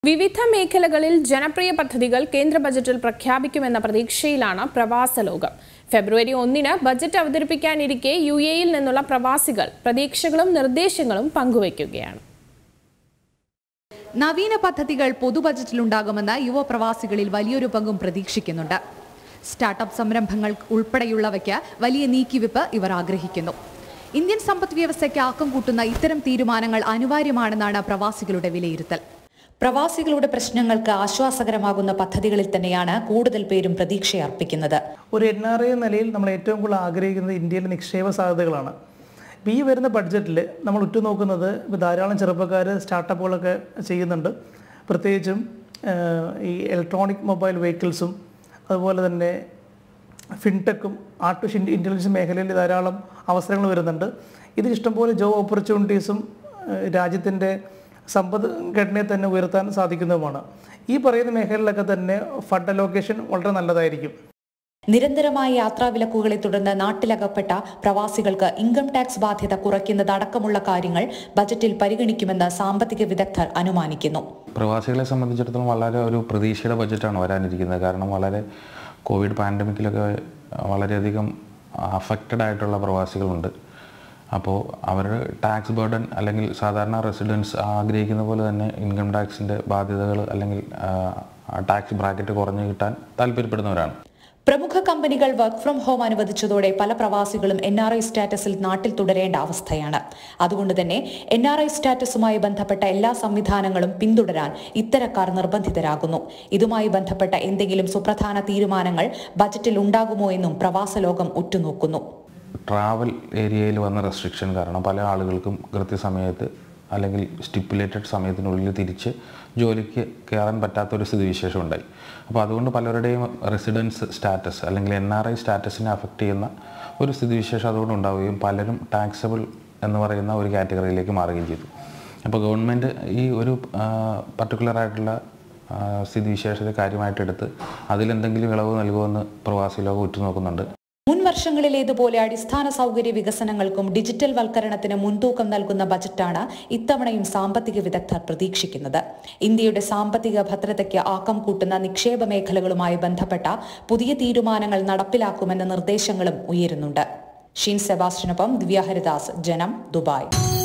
വിവിധ മേഖലകളിൽ ജനപ്രിയ പദ്ധതികൾ കേന്ദ്ര ബജറ്റിൽ പ്രഖ്യാപിക്കുമെന്ന പ്രതീക്ഷയിലാണ് പ്രവാസ ലോകം ഫെബ്രുവരി ഒന്നിന് ബജറ്റ് അവതരിപ്പിക്കാനിരിക്കെ യു എയിൽ നിന്നുള്ള പ്രവാസികൾ പ്രതീക്ഷകളും നിർദ്ദേശങ്ങളും പങ്കുവയ്ക്കുകയാണ് നവീന പദ്ധതികൾ പൊതുബജറ്റിലുണ്ടാകുമെന്ന് യുവ പ്രവാസികളിൽ വലിയൊരു പങ്കും പ്രതീക്ഷിക്കുന്നുണ്ട് സ്റ്റാർട്ടപ്പ് സംരംഭങ്ങൾ ഉൾപ്പെടെയുള്ളവയ്ക്ക് വലിയ നീക്കിവെപ്പ് ഇവർ ആഗ്രഹിക്കുന്നു ഇന്ത്യൻ സമ്പദ് വ്യവസ്ഥയ്ക്ക് ആക്കം കൂട്ടുന്ന ഇത്തരം തീരുമാനങ്ങൾ അനിവാര്യമാണെന്നാണ് പ്രവാസികളുടെ വിലയിരുത്തൽ പ്രവാസികളുടെ പ്രശ്നങ്ങൾക്ക് ആശ്വാസകരമാകുന്ന പദ്ധതികളിൽ തന്നെയാണ് കൂടുതൽ പേരും പ്രതീക്ഷയർപ്പിക്കുന്നത് ഒരു എൻ ആർ ഐ നിലയിൽ നമ്മൾ ഏറ്റവും കൂടുതൽ ആഗ്രഹിക്കുന്നത് ഇന്ത്യയിലെ നിക്ഷേപ സാധ്യതകളാണ് ഇപ്പോൾ ഈ വരുന്ന ബഡ്ജറ്റിൽ നമ്മൾ ഉറ്റുനോക്കുന്നത് ഇപ്പോൾ ധാരാളം ചെറുപ്പക്കാർ സ്റ്റാർട്ടപ്പുകളൊക്കെ ചെയ്യുന്നുണ്ട് പ്രത്യേകിച്ചും ആഹ്, ഈ ഇലക്ട്രോണിക് മൊബൈൽ വെഹിക്കിൾസും അതുപോലെ തന്നെ ഫിൻടെക്കും ആർട്ടിഫിഷ്യൽ ഇൻ്റലിജൻസ് മേഖലയിൽ ധാരാളം അവസരങ്ങൾ വരുന്നുണ്ട് ഇതിൽ ഇഷ്ടംപോലെ ജോബ് ഓപ്പർച്യൂണിറ്റീസും രാജ്യത്തിൻ്റെ സമ്പദ്ഘടനയെ തന്നെ ഉയർത്താൻ സാധിക്കുന്നതുമാണ് ഈ പറയുന്ന മേഖലകളിലൊക്കെ തന്നെ ഫണ്ട് അലോക്കേഷൻ വളരെ നല്ലതായിരിക്കും നിരന്തരമായ യാത്രാവിലക്കുകളെ തുടർന്ന് നാട്ടിലകപ്പെട്ട പ്രവാസികൾക്ക് ഇൻകം ടാക്സ് ബാധ്യത കുറയ്ക്കുന്നതടക്കമുള്ള കാര്യങ്ങൾ ബജറ്റിൽ പരിഗണിക്കുമെന്ന് സാമ്പത്തിക വിദഗ്ധർ അനുമാനിക്കുന്നു പ്രവാസികളെ സംബന്ധിച്ചിടത്തോളം വളരെ ഒരു പ്രതീക്ഷയുടെ ബഡ്ജറ്റാണ് വരാനിരിക്കുന്നത് കാരണം വളരെ കോവിഡ് പാൻഡമിക്കിലൊക്കെ വളരെയധികം അഫക്റ്റഡ് ആയിട്ടുള്ള പ്രവാസികളുണ്ട് അപ്പോൾ അവർ ടാക്സ് ബർഡൻ അല്ലെങ്കിൽ സാധാരണ റെസിഡൻസ് ആഗ്രഹിക്കുന്ന പോലെ തന്നെ ഇൻകം ടാക്സിൻ്റെ ബാധ്യതകൾ അല്ലെങ്കിൽ ടാക്സ് ബ്രാക്കറ്റ് കുറഞ്ഞു കിട്ടാൻ താല്പര്യപ്പെടുന്നവരാണ് പ്രമുഖ കമ്പനികൾ വർക്ക് ഫ്രം ഹോം അനുവദിച്ചതോടെ പല പ്രവാസികളും എൻ ആർ ഐ സ്റ്റാറ്റസിൽ നാട്ടിൽ തുടരേണ്ട അവസ്ഥയാണ് അതുകൊണ്ട് തന്നെ എൻ ആർ ഐ സ്റ്റാറ്റസുമായി ബന്ധപ്പെട്ട എല്ലാ സംവിധാനങ്ങളും പിന്തുടരാൻ ഇത്തരക്കാർ നിർബന്ധിതരാകുന്നു ഇതുമായി ബന്ധപ്പെട്ട എന്തെങ്കിലും സുപ്രധാന തീരുമാനങ്ങൾ ബജറ്റിൽ ഉണ്ടാകുമോ എന്നും പ്രവാസ ലോകം ഉറ്റുനോക്കുന്നു ട്രാവൽ ഏരിയയിൽ വന്ന റെസ്ട്രിക്ഷൻ കാരണം പല ആളുകൾക്കും കൃത്യസമയത്ത് അല്ലെങ്കിൽ സ്റ്റിപ്പുലേറ്റഡ് സമയത്തിനുള്ളിൽ തിരിച്ച് ജോലിക്ക് കയറാൻ പറ്റാത്തൊരു സ്ഥിതിവിശേഷം ഉണ്ടായി അപ്പോൾ അതുകൊണ്ട് പലരുടെയും റെസിഡൻസ് സ്റ്റാറ്റസ് അല്ലെങ്കിൽ എൻ ആർ ഐ സ്റ്റാറ്റസിനെ അഫക്റ്റ് ചെയ്യുന്ന ഒരു സ്ഥിതിവിശേഷം അതുകൊണ്ട് ഉണ്ടാവുകയും പലരും ടാക്സബിൾ എന്ന് പറയുന്ന ഒരു കാറ്റഗറിയിലേക്ക് മാറുകയും ചെയ്തു അപ്പോൾ ഗവൺമെൻറ് ഈ ഒരു പർട്ടിക്കുലർ ആയിട്ടുള്ള ആ, സ്ഥിതിവിശേഷത്തെ കാര്യമായിട്ടെടുത്ത് അതിലെന്തെങ്കിലും ഇളവ് നൽകുമെന്ന് പ്രവാസി ലോകം ഉറ്റുനോക്കുന്നുണ്ട് മുൻ വർഷങ്ങളിലേതുപോലെ അടിസ്ഥാന സൗകര്യ വികസനങ്ങൾക്കും ഡിജിറ്റൽ വൽക്കരണത്തിന് മുൻതൂക്കം നൽകുന്ന ബജറ്റാണ് ഇത്തവണയും സാമ്പത്തിക വിദഗ്ധർ പ്രതീക്ഷിക്കുന്നത് ഇന്ത്യയുടെ സാമ്പത്തിക ഭദ്രതയ്ക്ക് ആക്കം കൂട്ടുന്ന നിക്ഷേപ മേഖലകളുമായി ബന്ധപ്പെട്ട പുതിയ തീരുമാനങ്ങൾ നടപ്പിലാക്കുമെന്ന നിർദ്ദേശങ്ങളും ഉയരുന്നുണ്ട് ഷീൻ സെബാസ്റ്റിനൊപ്പം ദിവ്യ ഹരിദാസ് ജനം ദുബായ്